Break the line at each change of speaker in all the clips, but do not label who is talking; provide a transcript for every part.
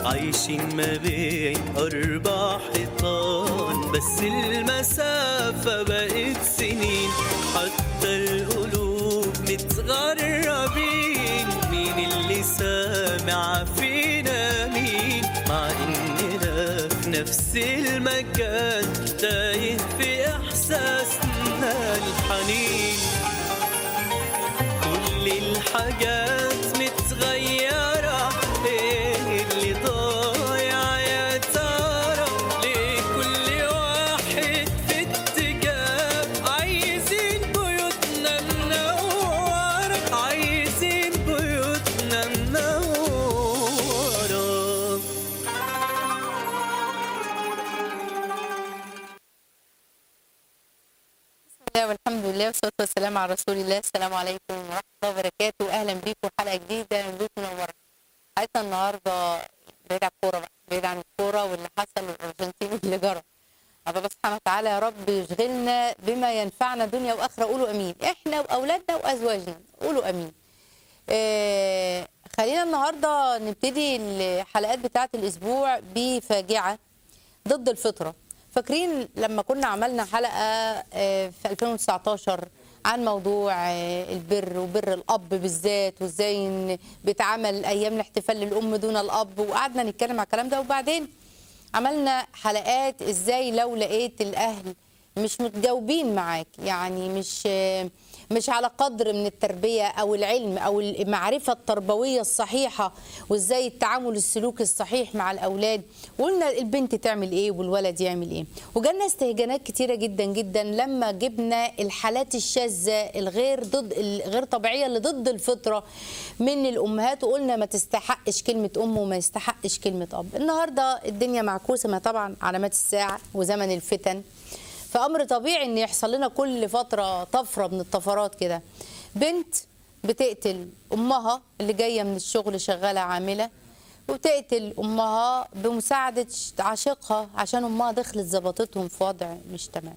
عايشين ما بين أربع حيطان بس المسافة بقت سنين حتى القلوب متغربين مين اللي سامع فينا مين مع إننا في نفس المكان تايه في إحساسنا الحنين كل الحاجات متغيرة ايه اللي ضايع يا ترى ليه كل واحد في اتجاه عايزين بيوتنا منورة عايزين بيوتنا منورة
بسم الله والحمد لله والصلاة والسلام على رسول الله السلام عليكم ورحمة الله وبركاته أهلا بيكم حلقة جديدة من بيت منورة حلقتنا النهاردة بعيد عن الكورة بقى بعيد عن الكورة واللي حصل والأرجنتين واللي جرى الله سبحانه وتعالى يا رب يشغلنا بما ينفعنا دنيا وآخرة قولوا أمين إحنا وأولادنا وأزواجنا قولوا أمين آه خلينا النهاردة نبتدي الحلقات بتاعة الأسبوع بفاجعة ضد الفطرة فاكرين لما كنا عملنا حلقة آه، في 2019 عن موضوع آه، البر وبر الأب بالذات وازاي إن بيتعمل أيام الاحتفال للأم دون الأب وقعدنا نتكلم على الكلام ده وبعدين عملنا حلقات ازاي لو لقيت الأهل مش متجاوبين معاك يعني مش آه، مش على قدر من التربية أو العلم أو المعرفة التربوية الصحيحة وإزاي التعامل السلوكي الصحيح مع الأولاد وقلنا البنت تعمل إيه والولد يعمل إيه وجالنا استهجانات كتيرة جدا جدا لما جبنا الحالات الشاذة الغير ضد الغير طبيعية اللي ضد الفطرة من الأمهات وقلنا ما تستحقش كلمة أم وما يستحقش كلمة أب النهاردة الدنيا معكوسة ما طبعا علامات الساعة وزمن الفتن فامر طبيعي ان يحصل لنا كل فتره طفره من الطفرات كده بنت بتقتل امها اللي جايه من الشغل شغاله عامله وبتقتل امها بمساعده عاشقها عشان امها دخلت ظبطتهم في وضع مش تمام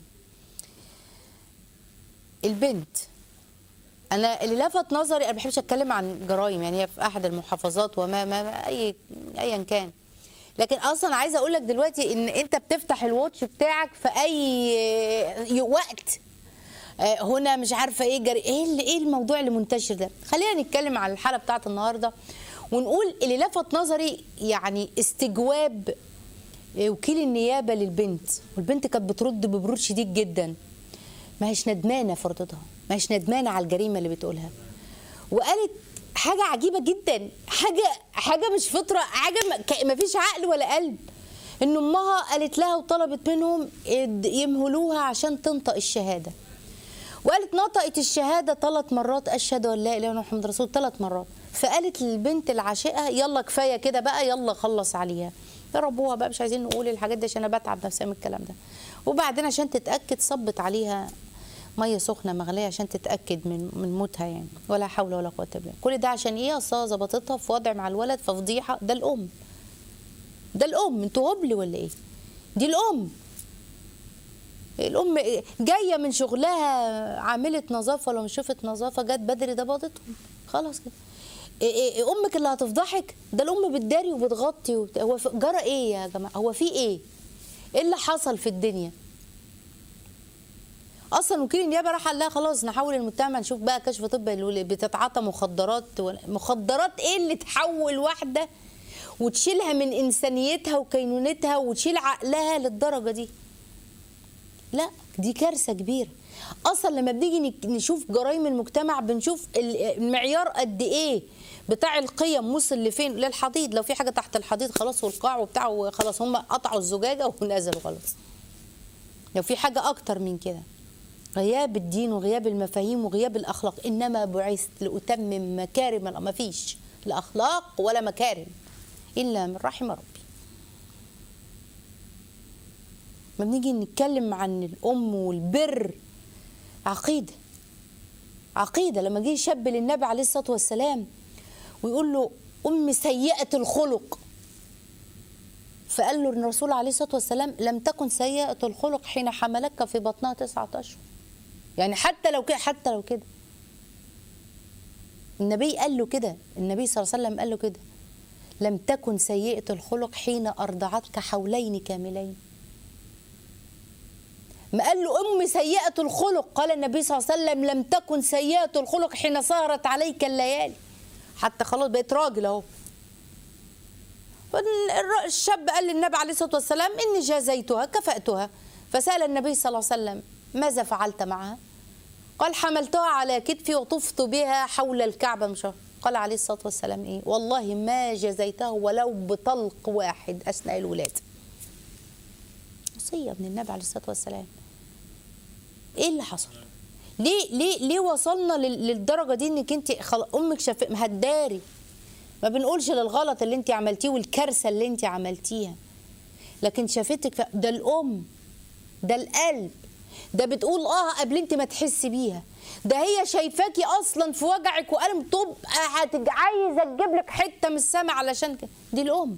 البنت انا اللي لفت نظري انا ما بحبش اتكلم عن جرائم يعني هي في احد المحافظات وما ما ما- اي ايا كان لكن اصلا عايزه اقول لك دلوقتي ان انت بتفتح الواتش بتاعك في اي وقت آه، هنا مش عارفه ايه جري ايه اللي ايه الموضوع اللي منتشر ده خلينا نتكلم على الحاله بتاعت النهارده ونقول اللي لفت نظري يعني استجواب آه، وكيل النيابه للبنت والبنت كانت بترد ببرود شديد جدا ما هيش ندمانه في ردودها ما هيش ندمانه على الجريمه اللي بتقولها وقالت حاجه عجيبه جدا حاجه حاجه مش فطره حاجه ما- ك- ما فيش عقل ولا قلب ان امها قالت لها وطلبت منهم يد- يمهلوها عشان تنطق الشهاده وقالت نطقت الشهاده ثلاث مرات اشهد ان لا اله الا الله محمد رسول ثلاث مرات فقالت للبنت العاشقه يلا كفايه كده بقى يلا خلص عليها ضربوها بقى مش عايزين نقول الحاجات دي عشان انا بتعب نفسيا من الكلام ده وبعدين عشان تتاكد صبت عليها ميه سخنه مغليه عشان تتاكد من من موتها يعني ولا حول ولا قوه الا بالله كل ده عشان ايه اصلا ظبطتها في وضع مع الولد ففضيحه ده الام ده الام انتوا هبل ولا ايه دي الام الام جايه من شغلها عامله نظافه ولا مش شافت نظافه جت بدري ده باضتهم خلاص كده إيه إيه إيه امك اللي هتفضحك ده الام بتداري وبتغطي وبت... هو في- جرى ايه يا جماعه هو في ايه ايه اللي حصل في الدنيا اصلا وكيل النيابه راح قال لها خلاص نحول المتهم نشوف بقى كشف طبي اللي بتتعاطى مخدرات ولا- مخدرات ايه اللي تحول واحده وتشيلها من انسانيتها وكينونتها وتشيل عقلها للدرجه دي لا دي كارثه كبيره اصلا لما بنيجي نك- نشوف جرائم المجتمع بنشوف ال- المعيار قد ايه بتاع القيم وصل لفين للحضيض لو في حاجه تحت الحضيض خلاص والقاع وبتاع وخلاص هم قطعوا الزجاجه ونزلوا خلاص لو في حاجه اكتر من كده غياب الدين وغياب المفاهيم وغياب الاخلاق انما بعثت لاتمم مكارم الأ- ما فيش لا اخلاق ولا مكارم الا من رحم ربي ما بنيجي نتكلم عن الام والبر عقيده عقيده لما جه شاب للنبي عليه الصلاه والسلام ويقول له ام سيئه الخلق فقال له الرسول عليه الصلاه والسلام لم تكن سيئه الخلق حين حملك في بطنها تسعه اشهر يعني حتى لو كده حتى لو كده النبي قال له كده النبي صلى الله عليه وسلم قال له كده لم تكن سيئة الخلق حين أرضعتك حولين كاملين ما قال له أم سيئة الخلق قال النبي صلى الله عليه وسلم لم تكن سيئة الخلق حين سهرت عليك الليالي حتى خلاص بقيت راجل أهو الر- الشاب قال للنبي عليه الصلاة والسلام إني جازيتها كفأتها فسأل النبي صلى الله عليه وسلم ماذا فعلت معها قال حملتها على كتفي وطفت بها حول الكعبة مش عارف. قال عليه الصلاة والسلام إيه والله ما جزيته ولو بطلق واحد أثناء الولادة وصية من النبي عليه الصلاة والسلام إيه اللي حصل ليه ليه ليه وصلنا لل- للدرجة دي إنك أنت خل... أمك شاف مهداري ما بنقولش للغلط اللي أنت عملتيه والكارثة اللي أنت عملتيها لكن شافتك ف... ده الأم ده القلب ده بتقول اه قبل انت ما تحسي بيها ده هي شايفاكي اصلا في وجعك والم تبقى هتج- عايزه تجيب لك حته من السما علشان كده دي الام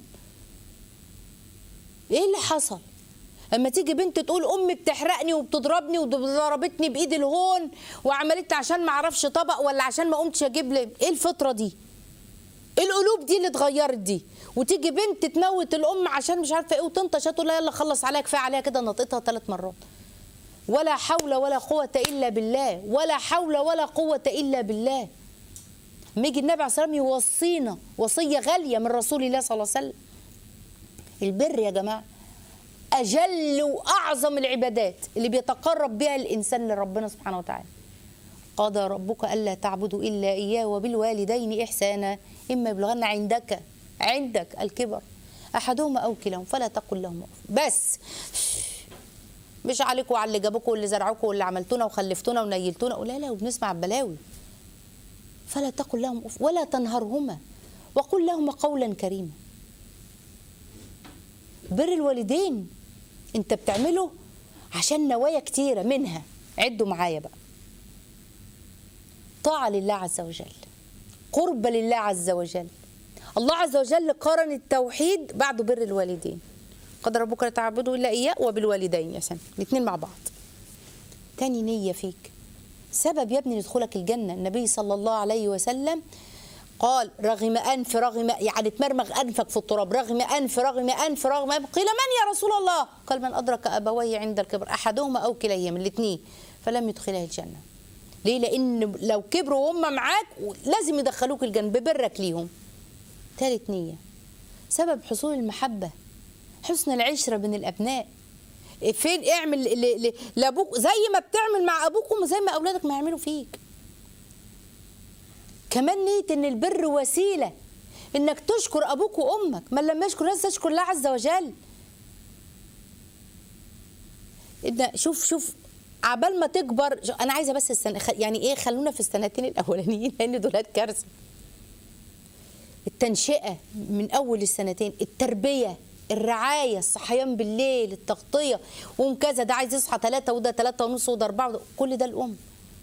ايه اللي حصل اما تيجي بنت تقول امي بتحرقني وبتضربني وضربتني بايد الهون وعملت عشان ما اعرفش طبق ولا عشان ما قمتش اجيب لي ايه الفطره دي ايه القلوب دي اللي اتغيرت دي وتيجي بنت تموت الام عشان مش عارفه ايه وتنطش تقول لها يلا خلص عليها كفايه عليها كده نطيتها ثلاث مرات ولا حول ولا قوة إلا بالله ولا حول ولا قوة إلا بالله لما يجي النبي عليه الصلاة والسلام يوصينا وصية غالية من رسول الله صلى الله عليه وسلم البر يا جماعة أجل وأعظم العبادات اللي بيتقرب بها الإنسان لربنا سبحانه وتعالى قضى ربك ألا تعبدوا إلا إياه وبالوالدين إحسانا إما يبلغن عندك عندك الكبر أحدهما أو كلاهما فلا تقل لهما أف بس مش عليكم وعلى اللي جابوكم واللي زرعوكم واللي عملتونا وخلفتونا ونيلتونا لا لا وبنسمع البلاوي فلا تقل لهم أف ولا تنهرهما وقل لهما قولا كريما بر الوالدين انت بتعمله عشان نوايا كتيره منها عدوا معايا بقى طاعه لله عز وجل قرب لله عز وجل الله عز وجل قارن التوحيد بعد بر الوالدين قد ربك لا تعبدوا الا اياه وبالوالدين يا سنة الاثنين مع بعض تاني نيه فيك سبب يا ابني لدخولك الجنه النبي صلى الله عليه وسلم قال رغم انف رغم يعني تمرمغ انفك في التراب رغم انف رغم انف رغم أنف قيل من يا رسول الله قال من ادرك ابويه عند الكبر احدهما او كليهما الاثنين فلم يدخلها الجنه ليه لان لو كبروا وهم معاك لازم يدخلوك الجنه ببرك ليهم ثالث نيه سبب حصول المحبه حسن العشره بين الابناء فين اعمل ل- ل- لابوك زي ما بتعمل مع ابوكم زي ما اولادك ما يعملوا فيك كمان نية ان البر وسيلة انك تشكر ابوك وامك من لم يشكر الناس تشكر الله عز وجل إن شوف شوف عبال ما تكبر شو- انا عايزه بس السنة خ- يعني ايه خلونا في السنتين الاولانيين لان دولات كارثه التنشئه من اول السنتين التربيه الرعايه الصحيان بالليل التغطيه قوم كذا ده عايز يصحى ثلاثة وده ثلاثة ونص وده أربعة وده كل ده الأم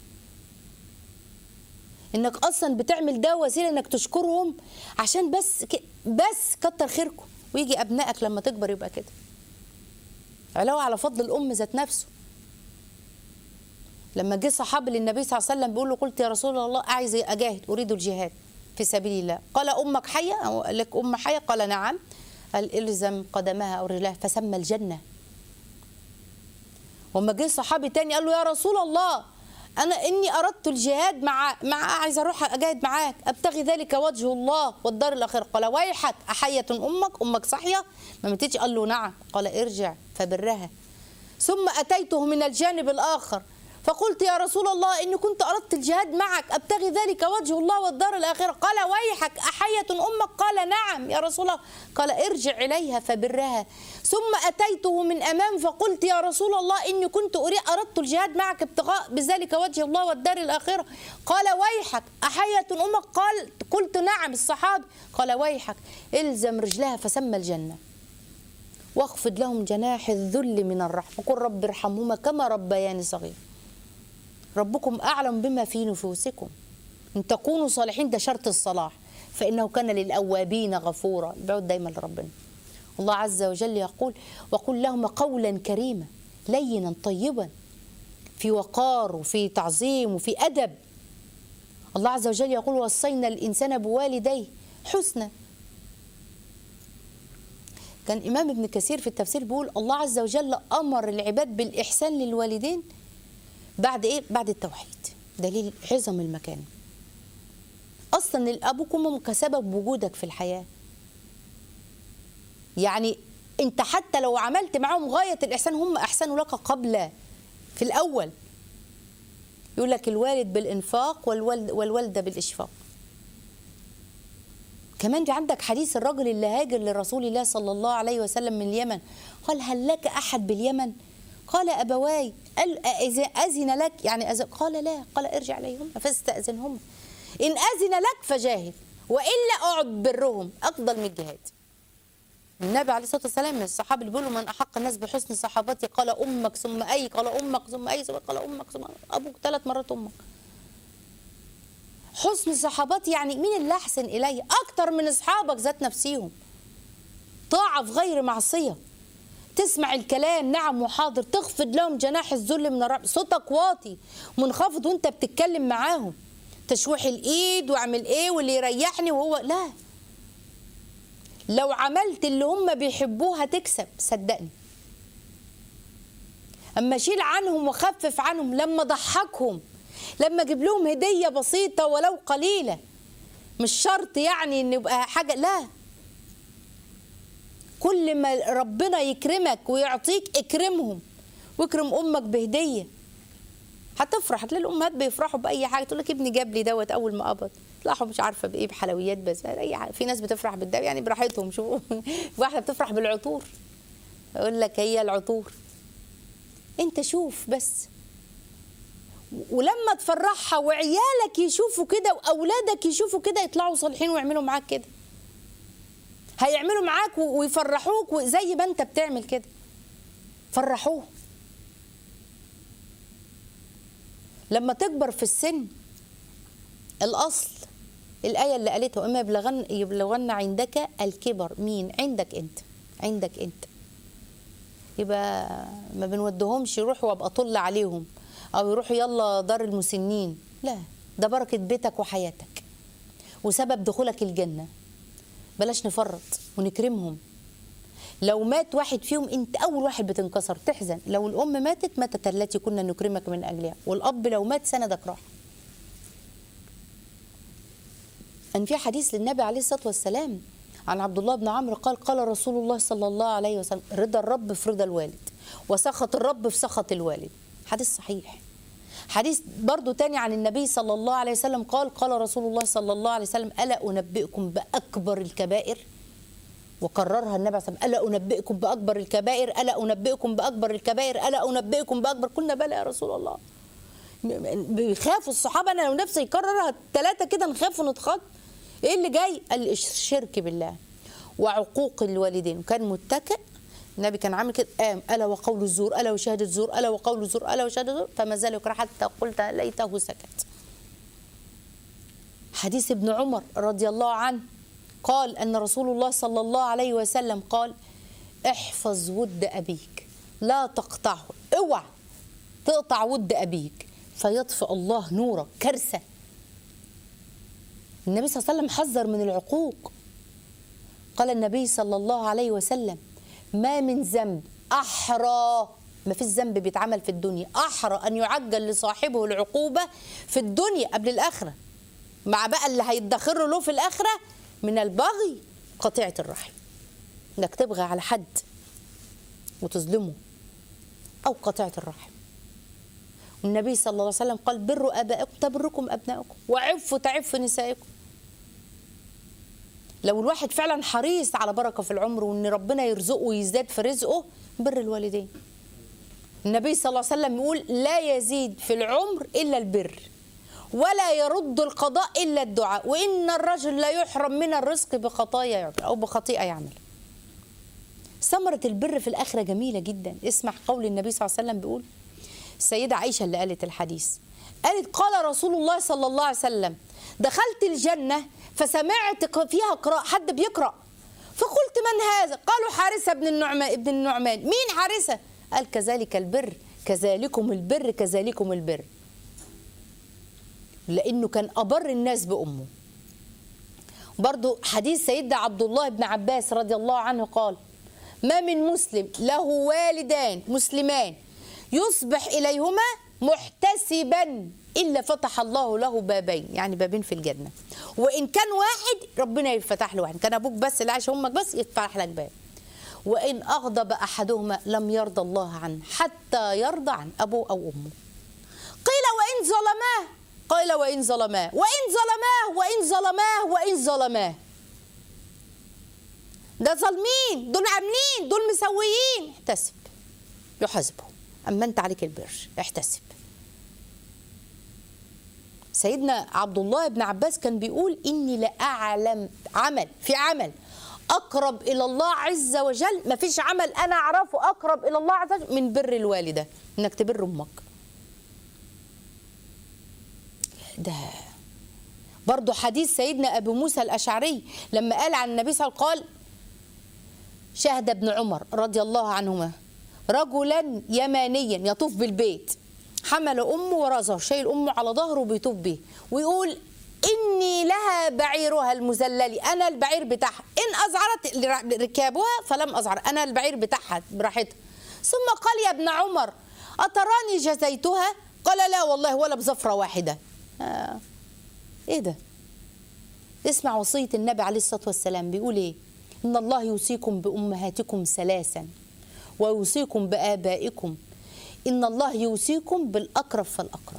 انك اصلا بتعمل ده وسيله انك تشكرهم عشان بس ك... بس كتر خيركم ويجي ابنائك لما تكبر يبقى كده علاوه على فضل الام ذات نفسه لما جه صحابي للنبي صلى الله عليه وسلم بيقول له قلت يا رسول الله عايز اجاهد اريد الجهاد في سبيل الله قال امك حيه او لك ام حيه قال نعم قال الزم قدمها او رجلها فسمى الجنه وما جه صحابي تاني قال له يا رسول الله انا اني اردت الجهاد مع مع عايز اروح اجاهد معاك ابتغي ذلك وجه الله والدار الاخره قال ويحك احيه امك امك صحيه ما متيتش قال له نعم قال ارجع فبرها ثم اتيته من الجانب الاخر فقلت يا رسول الله اني كنت اردت الجهاد معك ابتغي ذلك وجه الله والدار الاخره قال ويحك احيه امك قال نعم يا رسول الله قال ارجع اليها فبرها ثم اتيته من امام فقلت يا رسول الله اني كنت اريد اردت الجهاد معك ابتغاء بذلك وجه الله والدار الاخره قال ويحك احيه امك قال قلت نعم الصحابي قال ويحك الزم رجلها فسمى الجنه واخفض لهم جناح الذل من الرحمه قل رب ارحمهما كما ربياني صغير ربكم اعلم بما في نفوسكم ان تكونوا صالحين ده شرط الصلاح فانه كان للاوابين غفورا بعود دايما لربنا الله عز وجل يقول وقل لهما قولا كريما لينا طيبا في وقار وفي تعظيم وفي ادب الله عز وجل يقول وصينا الانسان بوالديه حسنا كان إمام ابن كثير في التفسير بيقول الله عز وجل أمر العباد بالإحسان للوالدين بعد إيه؟ بعد التوحيد دليل عظم المكان أصلا الأبوك وأمك كسبب وجودك في الحياة يعني أنت حتى لو عملت معاهم غاية الإحسان هم أحسنوا لك قبل في الأول يقول لك الوالد بالإنفاق والوالد والوالدة بالإشفاق كمان في عندك حديث الرجل اللي هاجر لرسول الله صلى الله عليه وسلم من اليمن قال هل لك أحد باليمن قال أبواي قال أذ- أذن لك يعني أذن قال لا قال ارجع إليهم فاستأذنهم إن أذن لك فجاهد وإلا أقعد برهم أفضل من الجهاد النبي عليه الصلاه والسلام من الصحابه اللي بيقولوا من احق الناس بحسن صحابتي قال امك ثم اي قال امك ثم اي ثم قال امك ثم ابوك ثلاث مرات امك حسن صحابتي يعني مين اللي احسن الي اكتر من اصحابك ذات نفسيهم طاعه في غير معصيه تسمع الكلام نعم وحاضر تخفض لهم جناح الذل من الرب صوتك واطي منخفض وانت بتتكلم معاهم تشويح الايد واعمل ايه واللي يريحني وهو لا لو عملت اللي هم بيحبوه هتكسب صدقني اما اشيل عنهم واخفف عنهم لما اضحكهم لما اجيب لهم هديه بسيطه ولو قليله مش شرط يعني ان يبقى حاجه لا كل ما ربنا يكرمك ويعطيك اكرمهم واكرم امك بهديه هتفرح هتلاقي الامهات بيفرحوا باي حاجه تقول لك ابني جاب لي دوت اول ما قبض يطلعوا مش عارفه بايه بحلويات بس اي حاجه في ناس بتفرح بالدواء يعني براحتهم شوفوا واحده بتفرح بالعطور اقول لك هي العطور انت شوف بس ولما تفرحها وعيالك يشوفوا كده واولادك يشوفوا كده يطلعوا صالحين ويعملوا معاك كده هيعملوا معاك و- ويفرحوك زي ما انت بتعمل كده فرحوه لما تكبر في السن الاصل الايه اللي قالتها اما يبلغن يبلغن عندك الكبر مين عندك انت عندك انت يبقى ما بنودهمش يروحوا وابقى طل عليهم او يروحوا يلا دار المسنين لا ده بركه بيتك وحياتك وسبب دخولك الجنه بلاش نفرط ونكرمهم لو مات واحد فيهم انت اول واحد بتنكسر تحزن لو الام ماتت ماتت التي كنا نكرمك من اجلها والاب لو مات سندك راح ان في حديث للنبي عليه الصلاه والسلام عن عبد الله بن عمرو قال قال رسول الله صلى الله عليه وسلم رضا الرب في رضا الوالد وسخط الرب في سخط الوالد حديث صحيح حديث برضو تاني عن النبي صلى الله عليه وسلم قال قال رسول الله صلى الله عليه وسلم ألا أنبئكم بأكبر الكبائر وكررها النبي صلى الله عليه وسلم ألا أنبئكم بأكبر الكبائر ألا أنبئكم بأكبر الكبائر ألا أنبئكم بأكبر قلنا بلى يا رسول الله بيخافوا الصحابة أنا لو نفسي يكررها ثلاثة كده نخاف ونتخض إيه اللي جاي؟ قال الشرك بالله وعقوق الوالدين وكان متكئ النبي كان عامل كده قام الا وقول الزور الا وشهاده الزور الا وقول الزور الا وشهاده الزور فما زال يكره حتى قلت ليته سكت حديث ابن عمر رضي الله عنه قال ان رسول الله صلى الله عليه وسلم قال احفظ ود ابيك لا تقطعه اوعى تقطع ود ابيك فيطفئ الله نورك كارثه النبي صلى الله عليه وسلم حذر من العقوق قال النبي صلى الله عليه وسلم ما من ذنب احرى ما فيش ذنب بيتعمل في الدنيا احرى ان يعجل لصاحبه العقوبه في الدنيا قبل الاخره مع بقى اللي هيدخره له في الاخره من البغي قطيعه الرحم انك تبغي على حد وتظلمه او قطيعه الرحم والنبي صلى الله عليه وسلم قال بروا ابائكم تبركم ابنائكم وعفوا تعفوا نسائكم لو الواحد فعلا حريص على بركه في العمر وان ربنا يرزقه ويزداد في رزقه بر الوالدين النبي صلى الله عليه وسلم يقول لا يزيد في العمر الا البر ولا يرد القضاء الا الدعاء وان الرجل لا يحرم من الرزق بخطايا يعمل او بخطيئه يعمل ثمرة البر في الآخرة جميلة جدا اسمع قول النبي صلى الله عليه وسلم بيقول السيدة عائشة اللي قالت الحديث قالت قال رسول الله صلى الله عليه وسلم دخلت الجنة فسمعت فيها قراءة حد بيقرأ فقلت من هذا قالوا حارثة بن النعمان ابن النعمان مين حارثة قال كذلك البر كذلكم البر كذلكم البر لأنه كان أبر الناس بأمه برضو حديث سيدنا عبد الله بن عباس رضي الله عنه قال ما من مسلم له والدان مسلمان يصبح إليهما محتسبا إلا فتح الله له بابين يعني بابين في الجنة وإن كان واحد ربنا يفتح له واحد كان أبوك بس اللي عايش أمك بس يفتح لك باب وإن أغضب أحدهما لم يرضى الله عنه حتى يرضى عن أبوه أو أمه قيل وإن ظلماه قيل وإن ظلماه وإن ظلماه وإن ظلماه وإن ظلماه ده ظالمين دول عاملين دول مسويين احتسب يحاسبه أما أنت عليك البر احتسب سيدنا عبد الله بن عباس كان بيقول إني لأعلم عمل في عمل أقرب إلى الله عز وجل ما فيش عمل أنا أعرفه أقرب إلى الله عز وجل من بر الوالدة إنك تبر أمك ده برضو حديث سيدنا أبو موسى الأشعري لما قال عن النبي صلى الله عليه وسلم قال شهد ابن عمر رضي الله عنهما رجلا يمانيا يطوف بالبيت حمل امه وراسه شايل امه على ظهره وبيطوف بيه ويقول اني لها بعيرها المذلل انا البعير بتاعها ان ازعرت ركابها فلم ازعر انا البعير بتاعها براحتها ثم قال يا ابن عمر اتراني جزيتها قال لا والله ولا بزفره واحده آه. ايه ده اسمع وصيه النبي عليه الصلاه والسلام بيقول ايه ان الله يوصيكم بامهاتكم ثلاثا ويوصيكم بآبائكم إن الله يوصيكم بالأقرب فالأقرب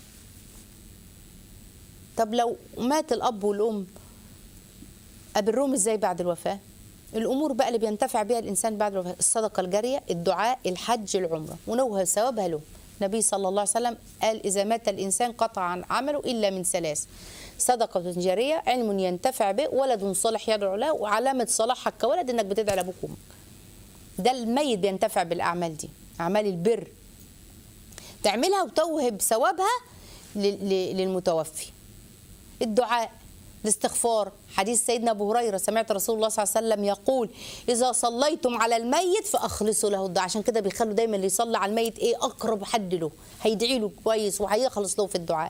طب لو مات الأب والأم أبرهم إزاي بعد الوفاة الأمور بقى اللي بينتفع بها الإنسان بعد الوفاة الصدقة الجارية الدعاء الحج العمرة ونوها ثوابها له النبي صلى الله عليه وسلم قال إذا مات الإنسان قطع عن عمله إلا من ثلاث صدقة جارية علم ينتفع به ولد صالح يدعو له وعلامة صلاحك كولد إنك بتدعي لأبوك وأمك ده الميت بينتفع بالاعمال دي اعمال البر تعملها وتوهب ثوابها للمتوفي الدعاء الاستغفار حديث سيدنا ابو هريره سمعت رسول الله صلى الله عليه وسلم يقول اذا صليتم على الميت فاخلصوا له الدعاء عشان كده بيخلوا دايما اللي يصلي على الميت ايه اقرب حد له هيدعي له كويس وهيخلص له في الدعاء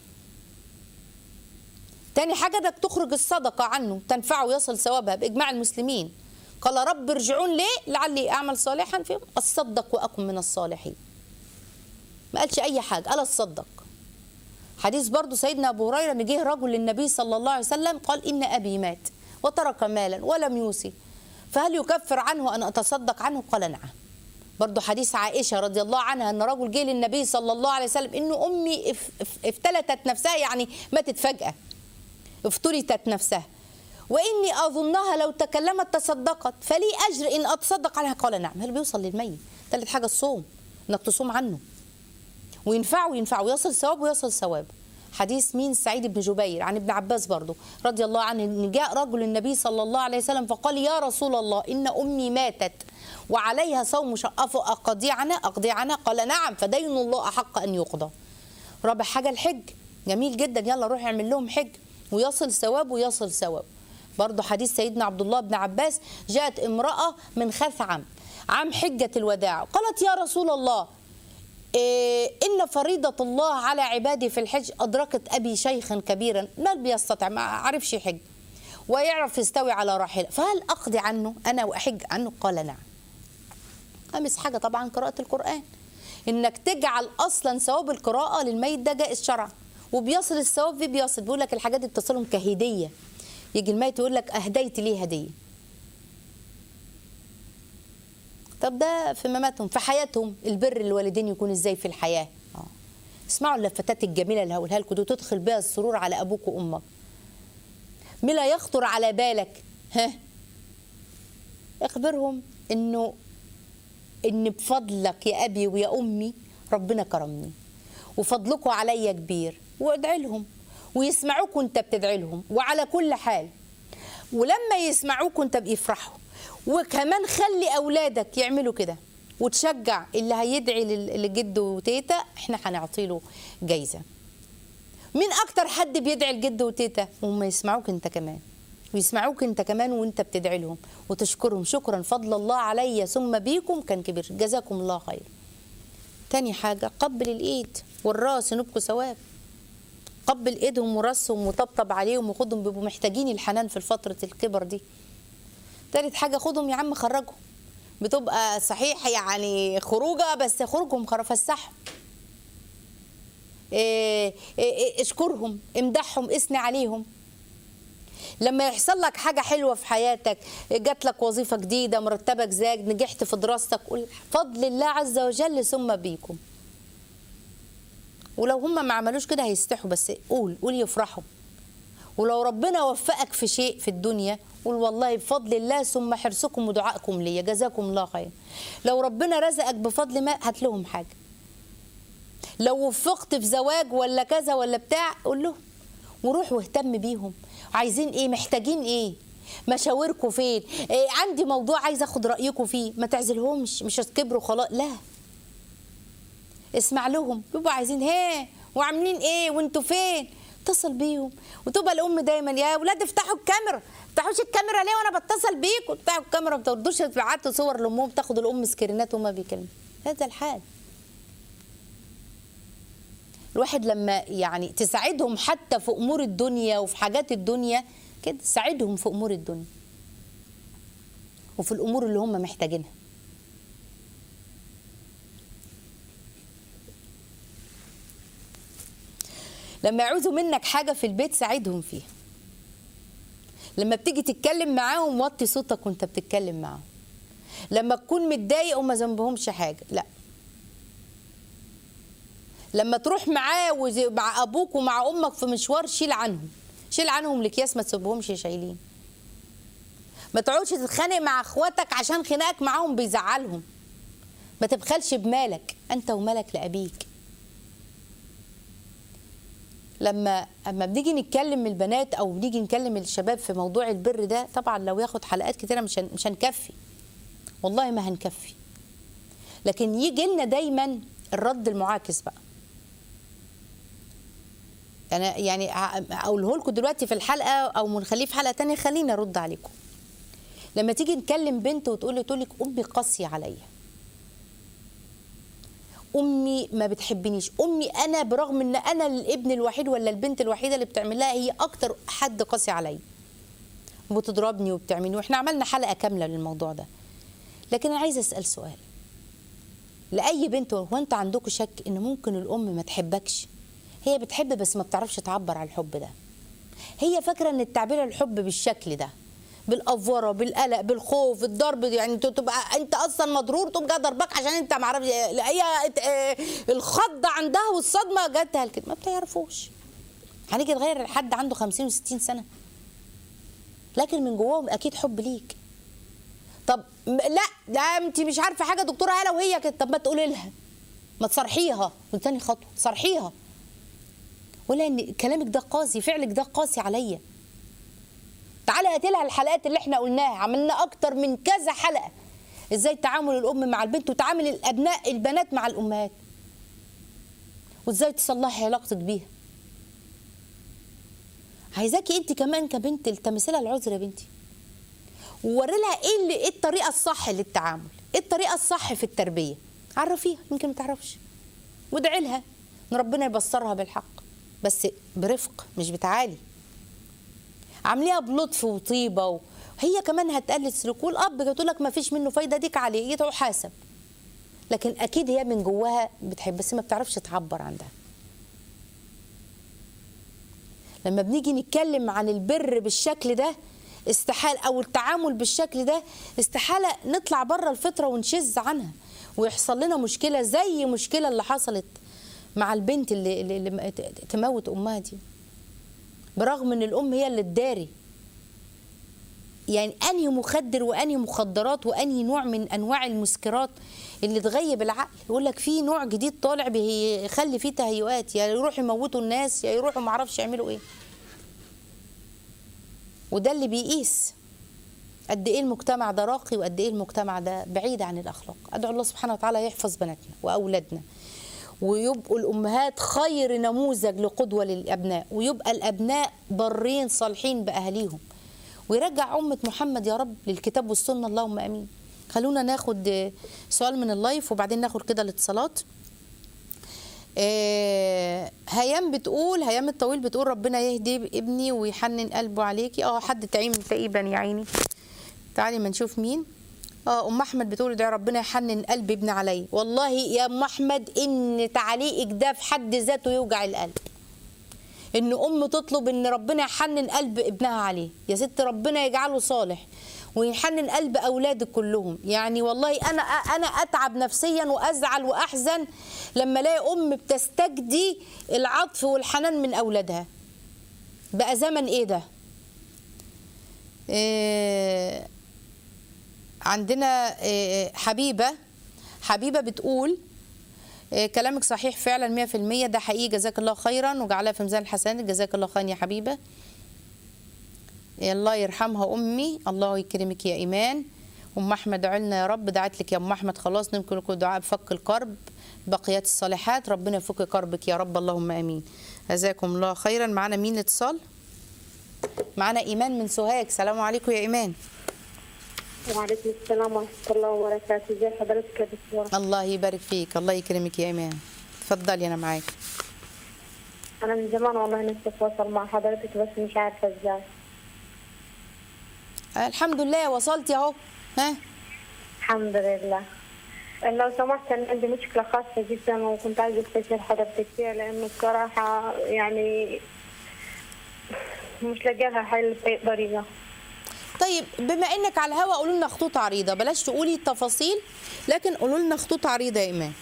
تاني حاجه انك تخرج الصدقه عنه تنفعه يصل ثوابها باجماع المسلمين قال رب ارجعون ليه لعلي اعمل صالحا فيهم اصدق واكن من الصالحين ما قالش اي حاجه قال اصدق حديث برضو سيدنا ابو هريره ان جه رجل للنبي صلى الله عليه وسلم قال ان ابي مات وترك مالا ولم يوصي فهل يكفر عنه ان اتصدق عنه قال نعم برضو حديث عائشه رضي الله عنها ان رجل جه للنبي صلى الله عليه وسلم ان امي افتلتت نفسها يعني ماتت فجاه افتلتت نفسها واني اظنها لو تكلمت تصدقت فلي اجر ان اتصدق عنها قال نعم هل بيوصل للميت ثالث حاجه الصوم انك تصوم عنه وينفعه وينفعه ويصل ثواب ويصل ثواب حديث مين سعيد بن جبير عن ابن عباس برضه رضي الله عنه ان جاء رجل النبي صلى الله عليه وسلم فقال يا رسول الله ان امي ماتت وعليها صوم شقف اقضي عنها اقضي عنها قال نعم فدين الله احق ان يقضى رابع حاجه الحج جميل جدا يلا روح اعمل لهم حج ويصل ثواب ويصل ثواب برضه حديث سيدنا عبد الله بن عباس جاءت امرأة من خثعم عام حجة الوداع قالت يا رسول الله إيه إن فريضة الله على عبادي في الحج أدركت أبي شيخا كبيرا ما بيستطيع ما عرفش يحج ويعرف يستوي على راحلة فهل أقضي عنه أنا وأحج عنه قال نعم خامس حاجة طبعا قراءة القرآن إنك تجعل أصلا ثواب القراءة للميت ده جائز شرعا وبيصل الثواب فيه بيصل بيقول لك الحاجات دي بتصلهم كهديه يجي الميت يقول لك اهديت ليه هديه طب ده في مماتهم في حياتهم البر الوالدين يكون ازاي في الحياه اه اسمعوا اللفتات الجميله اللي هقولها لكم دي تدخل بها السرور على ابوك وامك ما لا يخطر على بالك ها اخبرهم انه ان بفضلك يا ابي ويا امي ربنا كرمني وفضلكم عليا كبير وادعي لهم ويسمعوك وانت بتدعي لهم وعلى كل حال ولما يسمعوك وانت بيفرحوا وكمان خلي اولادك يعملوا كده وتشجع اللي هيدعي لجد وتيتا احنا هنعطي له جايزه مين اكتر حد بيدعي لجد وتيتا وهم يسمعوك انت كمان ويسمعوك انت كمان وانت بتدعي لهم وتشكرهم شكرا فضل الله علي ثم بيكم كان كبير جزاكم الله خير تاني حاجه قبل الايد والراس نبكوا ثواب قبل ايدهم وراسهم وطبطب عليهم وخدهم بيبقوا محتاجين الحنان في فتره الكبر دي تالت حاجه خدهم يا عم خرجهم بتبقى صحيح يعني خروجه بس خروجهم خرا فسحهم إيه إيه إيه اشكرهم امدحهم اثني عليهم لما يحصل لك حاجة حلوة في حياتك جات لك وظيفة جديدة مرتبك زاد نجحت في دراستك قول فضل الله عز وجل ثم بيكم ولو هم ما عملوش كده هيستحوا بس قول قول يفرحوا ولو ربنا وفقك في شيء في الدنيا قول والله بفضل الله ثم حرصكم ودعائكم لي جزاكم الله خير لو ربنا رزقك بفضل ما هات لهم حاجه لو وفقت في زواج ولا كذا ولا بتاع قول لهم وروح واهتم بيهم عايزين ايه محتاجين ايه مشاوركم فين إيه عندي موضوع عايز اخد رايكم فيه ما تعزلهمش مش هتكبروا خلاص لا اسمع لهم بيبقوا عايزين هي وعاملين ايه وانتوا فين اتصل بيهم وتبقى الام دايما يا اولاد افتحوا الكاميرا ما تفتحوش الكاميرا ليه وانا بتصل بيكم افتحوا الكاميرا ما تردوش تبعتوا صور لامهم تاخد الام سكرينات وما بيكلموا هذا الحال الواحد لما يعني تساعدهم حتى في امور الدنيا وفي حاجات الدنيا كده ساعدهم في امور الدنيا وفي الامور اللي هم محتاجينها لما يعوزوا منك حاجه في البيت ساعدهم فيها لما بتيجي تتكلم معاهم وطي صوتك وانت بتتكلم معاهم لما تكون متضايق وما ذنبهمش حاجه لا لما تروح معاه وزي- مع ابوك ومع امك في مشوار شيل عنهم شيل عنهم الاكياس ما تسيبهمش شايلين ما تقعدش تتخانق مع اخواتك عشان خناقك معاهم بيزعلهم ما تبخلش بمالك انت ومالك لابيك لما اما بنيجي نتكلم البنات او بنيجي نكلم الشباب في موضوع البر ده طبعا لو ياخد حلقات كتيره مش هن- مش هنكفي والله ما هنكفي لكن يجي لنا دايما الرد المعاكس بقى انا يعني ه- اقوله لكم دلوقتي في الحلقه او نخليه في حلقه تانية خليني ارد عليكم لما تيجي نكلم بنت وتقول لي تقول لك امي قاسيه عليا امي ما بتحبنيش امي انا برغم ان انا الابن الوحيد ولا البنت الوحيده اللي بتعملها هي اكتر حد قاسي عليا وبتضربني وبتعملني واحنا عملنا حلقه كامله للموضوع ده لكن انا عايزه اسال سؤال لاي بنت هو انت عندكم شك ان ممكن الام ما تحبكش هي بتحب بس ما بتعرفش تعبر عن الحب ده هي فاكره ان التعبير عن الحب بالشكل ده بالافوره بالقلق بالخوف الضرب يعني انت تبقى انت اصلا مضرور تقوم جاي ضربك عشان انت ما اعرفش هي اه، الخضه عندها والصدمه جاتها كده ما بتعرفوش هنيجي نغير حد عنده 50 و60 سنه لكن من جواهم اكيد حب ليك طب م- لا ده انت مش عارفه حاجه دكتوره هاله وهي كده طب ما تقولي لها ما تصرحيها وتاني خطوه صرحيها ولا ان كلامك ده قاسي فعلك ده قاسي عليا تعالى هاتي لها الحلقات اللي احنا قلناها عملنا اكتر من كذا حلقه ازاي تعامل الام مع البنت وتعامل الابناء البنات مع الامهات وازاي تصلحي علاقتك بيها عايزاكي انت كمان كبنت التمسي لها العذر يا بنتي ووري لها ايه اللي ايه الطريقه الصح للتعامل ايه الطريقه الصح في التربيه عرفيها يمكن ما تعرفش وادعي لها ان ربنا يبصرها بالحق بس برفق مش بتعالي عامليها بلطف وطيبه و... هي كمان هتقلد سلوك والاب بتقول لك ما فيش منه فايده ديك عليه يدعو حاسب لكن اكيد هي من جواها بتحب بس ما بتعرفش تعبر عن ده لما بنيجي نتكلم عن البر بالشكل ده استحال او التعامل بالشكل ده استحاله نطلع بره الفطره ونشز عنها ويحصل لنا مشكله زي مشكله اللي حصلت مع البنت اللي, اللي, اللي تموت امها دي برغم ان الام هي اللي تداري يعني انهي مخدر وانهي مخدرات وانهي نوع من انواع المسكرات اللي تغيب العقل يقول لك في نوع جديد طالع بيخلي فيه تهيؤات يا يروحوا يموتوا الناس يا يروحوا معرفش يعملوا ايه وده اللي بيقيس قد ايه المجتمع ده راقي وقد ايه المجتمع ده بعيد عن الاخلاق ادعو الله سبحانه وتعالى يحفظ بناتنا واولادنا ويبقوا الامهات خير نموذج لقدوه للابناء ويبقى الابناء برين صالحين باهاليهم ويرجع امه محمد يا رب للكتاب والسنه اللهم امين خلونا ناخد سؤال من اللايف وبعدين ناخد كده الاتصالات آه هيام بتقول هيام الطويل بتقول ربنا يهدي ابني ويحنن قلبه عليكي اه حد تعيم تقريبا يا عيني تعالي ما نشوف مين اه ام احمد بتقول ادعي ربنا يحنن قلب ابن علي والله يا ام احمد ان تعليقك ده في حد ذاته يوجع القلب ان ام تطلب ان ربنا يحنن قلب ابنها عليه يا ست ربنا يجعله صالح ويحنن قلب اولادك كلهم يعني والله انا انا اتعب نفسيا وازعل واحزن لما الاقي ام بتستجدي العطف والحنان من اولادها بقى زمن ايه ده إيه عندنا إيه حبيبه حبيبه بتقول إيه كلامك صحيح فعلا 100% ده حقيقي جزاك الله خيرا وجعلها في ميزان الحسنات جزاك الله خيرا يا حبيبه الله يرحمها امي الله يكرمك يا ايمان ام احمد علنا يا رب دعت لك يا ام احمد خلاص نمكن لكم دعاء بفك الكرب بقيات الصالحات ربنا يفك كربك يا رب اللهم امين جزاكم الله خيرا معانا مين اتصال معانا ايمان من سوهاج سلام عليكم يا ايمان
وعليكم السلام ورحمة الله وبركاته ازي حضرتك يا دكتورة
الله يبارك فيك الله يكرمك يا ايمان اتفضلي انا معاك
أنا من زمان والله نفسي أتواصل مع حضرتك بس مش عارفة ازاي
الحمد لله وصلتي اهو ها
الحمد لله لو سمحت كان عندي مشكلة خاصة جدا وكنت عايزة استشير حضرتك فيها لأنه الصراحة يعني مش لاقي لها حل بأي طريقة
طيب بما انك على الهوا قولوا لنا خطوط عريضه بلاش تقولي التفاصيل لكن قولوا لنا خطوط عريضه يا ايمان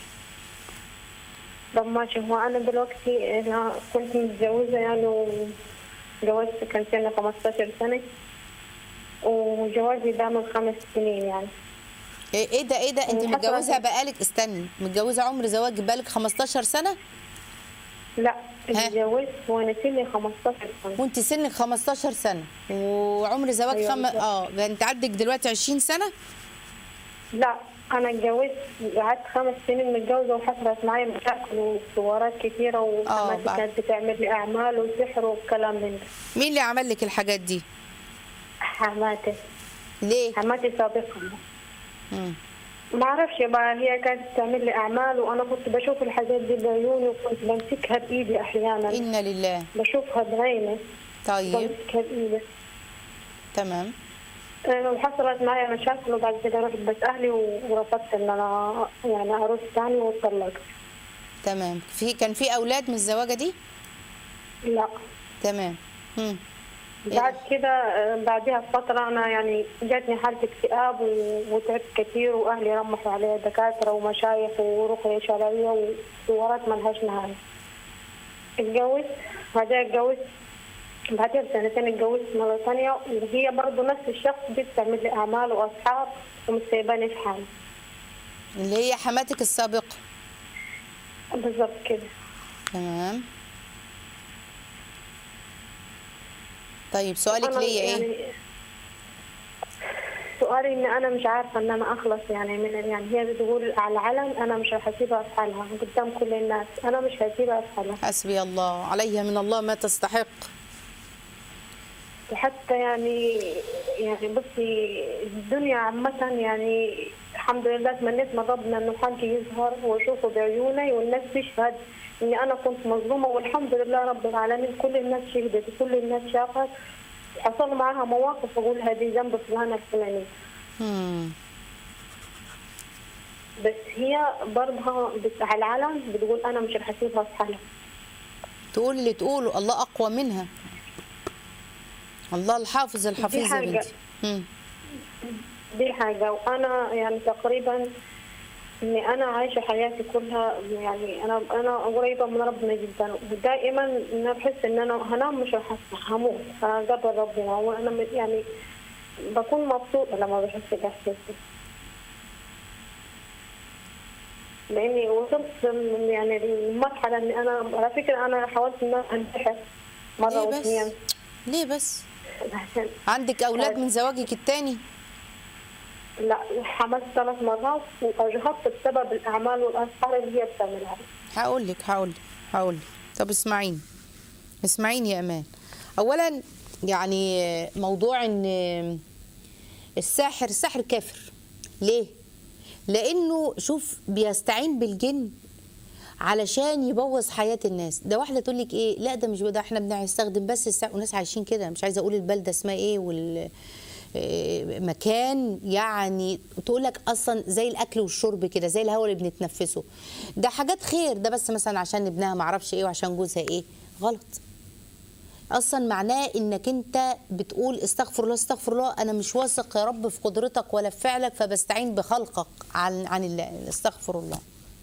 طب ماشي هو أنا دلوقتي أنا كنت متجوزة يعني وجوزت كان سنة 15 سنة وجوازي ده من خمس سنين يعني
ايه إيه ده ايه ده انت
حصل
متجوزه
عشان-
بقالك استني متجوزه عمر زواج بقالك 15 سنه
لا
ها؟
اتجوزت وانا سني 15 سنة
وانت سنك 15 سنه وعمر زواج
أيوة
خم...
بالظبط.
اه ده انت عندك دلوقتي 20 سنه
لا انا اتجوزت قعدت خمس سنين متجوزة وحصلت معي مشاكل وحوارات كثيرة وحماتي
بعد.
كانت بتعمل لي اعمال وسحر وكلام من ده
مين اللي عمل لك الحاجات دي
حماتي
ليه
حماتي سابقا
مم.
ما اعرفش بقى هي كانت تعمل لي اعمال وانا كنت بشوف الحاجات دي بعيوني وكنت بمسكها بايدي احيانا
انا لله
بشوفها بعيني
طيب
بمسكها بايدي
تمام
آه، وحصلت معي مشاكل وبعد كده رحت بس اهلي ورفضت ان انا يعني اروح تاني واتطلقت
تمام في كان في اولاد من الزواجه دي
لا
تمام مم.
بعد كده آه، بعدها بفترة أنا يعني جاتني حالة اكتئاب و- وتعبت كثير وأهلي رمحوا علي دكاترة ومشايخ ورقية شرعية وحوارات ملهاش نهاية. اتجوزت بعدها اتجوزت بعدها بسنتين اتجوزت مرة ثانية وهي برضه نفس الشخص دي بتعمل لي أعمال وأصحاب ومش سايباني في حالي.
اللي هي حماتك السابقه
بالظبط كده.
تمام طيب سؤالك
أنا
ليا ايه
يعني سؤالي ان انا مش عارفه ان انا اخلص يعني من يعني هي بتقول على العلن انا مش رح اسيبها في حالها قدام كل الناس انا مش هسيبها في حالها
حسبي الله عليها من الله ما تستحق
وحتى يعني يعني بصي الدنيا عامة يعني الحمد لله تمنيت من ربنا انه حقي يظهر واشوفه بعيوني والناس تشهد اني انا كنت مظلومة والحمد لله رب العالمين كل الناس شهدت وكل الناس شافت حصل معاها مواقف اقول هذه ذنب فلانة الفلانية
مم.
بس هي برضها بت- على العلن بتقول انا مش رح اسيبها في حالها
تقول اللي تقوله الله اقوى منها الله الحافظ الحفيظ يا
حاجة.
بنتي مم.
دي حاجة وأنا يعني تقريبا إني أنا عايشة حياتي كلها يعني أنا أنا قريبة من ربنا جدا ودائما أنا بحس إن أنا هنام مش رح أصحى هموت قبل ربنا وأنا م- يعني بكون مبسوطة لما بحس الإحساس ده لأني وصلت من يعني لمرحلة إني أنا على فكرة أنا حاولت إن أنا أنتحر مرة
ليه بس
واثنين
ليه بس
عشان
عندك اولاد من زواجك التاني
لا حملت ثلاث مرات واجهضت بسبب الاعمال والاسحار اللي هي بتعملها
هقول لك هقول لك هقول لك طب اسمعيني اسمعيني يا امان اولا يعني موضوع ان الساحر الساحر كافر ليه لانه شوف بيستعين بالجن علشان يبوظ حياه الناس ده واحده تقول لك ايه لا ده مش ده احنا بنستخدم بس الساحر وناس عايشين كده مش عايزه اقول البلده اسمها ايه وال آه، مكان يعني تقول لك اصلا زي الاكل والشرب كده زي الهواء اللي بنتنفسه ده حاجات خير ده بس مثلا عشان ابنها ما اعرفش ايه وعشان جوزها ايه غلط اصلا معناه انك انت بتقول استغفر الله استغفر الله انا مش واثق يا رب في قدرتك ولا في فعلك فبستعين بخلقك عن عن الله استغفر الله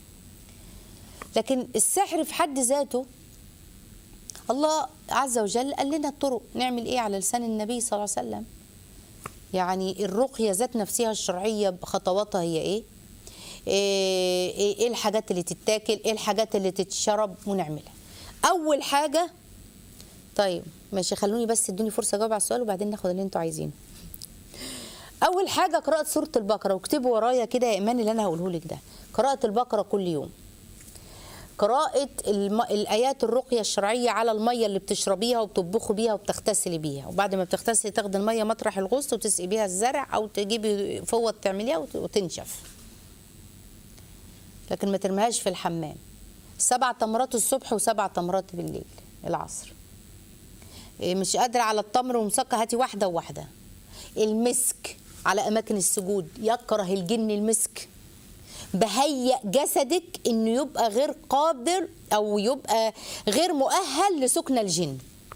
لكن السحر في حد ذاته الله عز وجل قال لنا الطرق نعمل ايه على لسان النبي صلى الله عليه وسلم يعني الرقية ذات نفسها الشرعية بخطواتها هي ايه ايه إيه الحاجات اللي تتاكل ايه الحاجات اللي تتشرب ونعملها اول حاجة طيب ماشي خلوني بس ادوني فرصة اجاوب على السؤال وبعدين ناخد اللي انتوا عايزينه اول حاجة قراءة سورة البقرة واكتبوا ورايا كده يا ايمان اللي انا هقوله لك ده قراءة البقرة كل يوم قراءة الم... الآيات الرقية الشرعية على المية اللي بتشربيها وبتطبخي بيها وبتغتسلي بيها وبعد ما بتغتسلي تاخدي المية مطرح الغسل وتسقي بيها الزرع أو تجيبي فوط تعمليها وت- وتنشف لكن ما ترميهاش في الحمام سبع تمرات الصبح وسبع تمرات بالليل العصر إيه مش قادرة على التمر ومسكة هاتي واحدة وواحدة المسك على أماكن السجود يكره الجن المسك بهيئ جسدك انه يبقى غير قادر او يبقى غير مؤهل لسكن الجن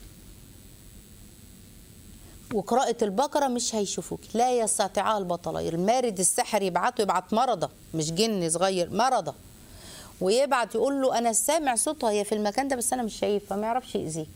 وقراءة البقرة مش هيشوفوك لا يستطيعها البطلة المارد السحر يبعته يبعت مرضى مش جن صغير مرضى ويبعت يقول له انا سامع صوتها هي في المكان ده بس انا مش شايفها ما يعرفش يأذيك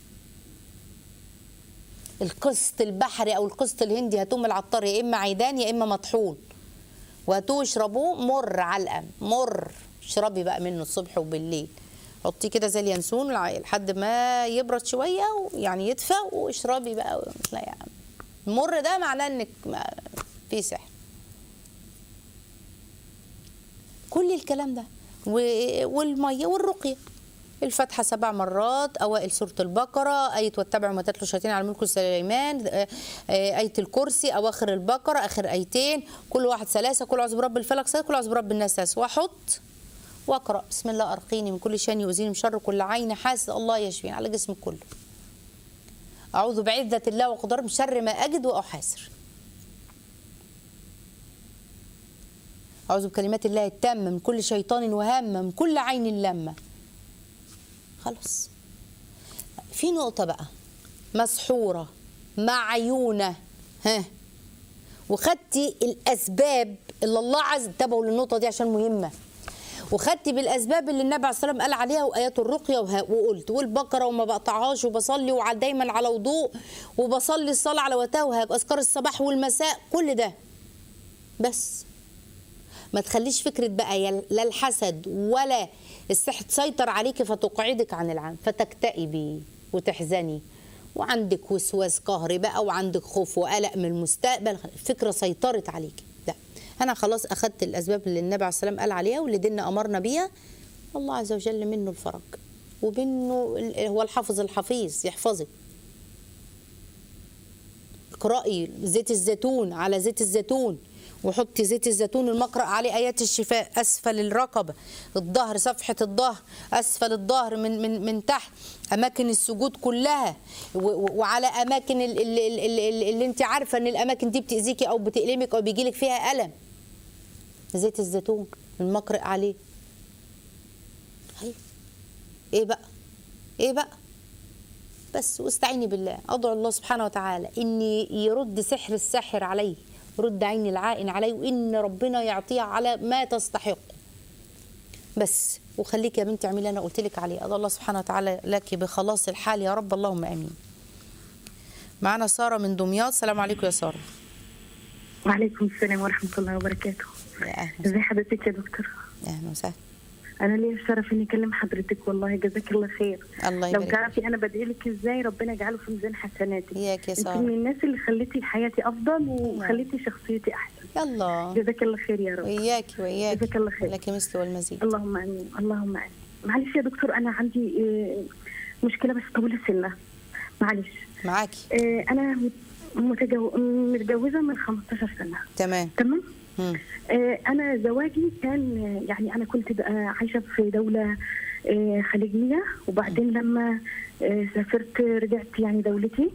القسط البحري او القسط الهندي هاتوه العطار يا اما عيدان يا اما مطحون وهاتوه اشربوه مر علقه مر اشربي بقى منه الصبح وبالليل حطيه كده زي اليانسون لع- لحد ما يبرد شويه ويعني يدفى واشربي بقى لا يا عم المر ده معناه انك ما- في سحر كل الكلام ده و- والميه والرقيه الفاتحة سبع مرات أوائل سورة البقرة آية واتبعوا ما تتلو الشياطين على ملك سليمان آه، آه، آية الكرسي أواخر البقرة آخر آيتين كل واحد ثلاثة كل أعوذ برب الفلق ثلاثة كل أعوذ برب الناس ثلاثة وأحط وأقرأ بسم الله أرقيني من كل شان يؤذيني من شر كل عين حاسد الله يشفيني على جسمي كله أعوذ بعزة الله وقدر من شر ما أجد وأحاسر أعوذ بكلمات الله التامة من كل شيطان وهامة من كل عين لامة خلاص في نقطة بقى مسحورة معيونة ها وخدتي الأسباب اللي الله عز انتبهوا للنقطة دي عشان مهمة وخدتي بالاسباب اللي النبي عليه الصلاه والسلام قال عليها وايات الرقيه وه- وقلت والبقره وما بقطعهاش وبصلي وع- دايما على وضوء وبصلي الصلاه على وقتها واذكار الصباح والمساء كل ده بس ما تخليش فكرة بقى يا- لا الحسد ولا السحر تسيطر عليك فتقعدك عن العمل فتكتئبي وتحزني وعندك وسواس قهري بقى وعندك خوف وقلق من المستقبل فكرة سيطرت عليك لا أنا خلاص أخدت الأسباب اللي النبي عليه الصلاة والسلام قال عليها واللي ديننا أمرنا بيها الله عز وجل منه الفرج ومنه ال- هو الحافظ الحفيظ يحفظك اقرأي زيت الزيتون على زيت الزيتون وحطي زيت الزيتون المقرأ عليه آيات الشفاء أسفل الرقبة الظهر صفحة الظهر أسفل الظهر من من من تحت أماكن السجود كلها و- و- وعلى أماكن ال- ال- ال- ال- ال- اللي أنت عارفة إن الأماكن دي بتأذيكي أو بتألمك أو بيجيلك فيها ألم زيت الزيتون المقرأ عليه أيوة. إيه بقى إيه بقى بس واستعيني بالله ادعو الله سبحانه وتعالى ان يرد سحر الساحر عليه رد عين العائن عليه وان ربنا يعطيها على ما تستحق بس وخليك يا بنتي اعملي اللي انا قلت لك عليه ادعو الله سبحانه وتعالى لك بخلاص الحال يا رب اللهم امين معنا ساره من دمياط السلام عليكم يا ساره
وعليكم السلام ورحمة الله وبركاته
يا اهلا
ازي حضرتك يا دكتور
اهلا وسهلا
انا لي الشرف اني اكلم حضرتك والله جزاك الله خير
الله
لو
يبارك
تعرفي انا بدعي لك ازاي ربنا يجعله في ميزان حسناتي
إياك يا
انت
سارة.
من الناس اللي خليتي حياتي افضل وخليتي شخصيتي احسن
يلا
جزاك الله خير يا رب
وإياك وإياك
جزاك الله خير.
لك مثل والمزيد
اللهم امين اللهم امين معلش يا دكتور انا عندي آه، مشكله بس طويله السنه معلش
معاكي
آه، انا متجو... متجوزه من 15 سنه
تمام
تمام
مم.
آه، انا زواجي كان آه، يعني انا كنت بقى عايشه في دوله آه، خليجيه وبعدين لما آه، سافرت رجعت يعني دولتي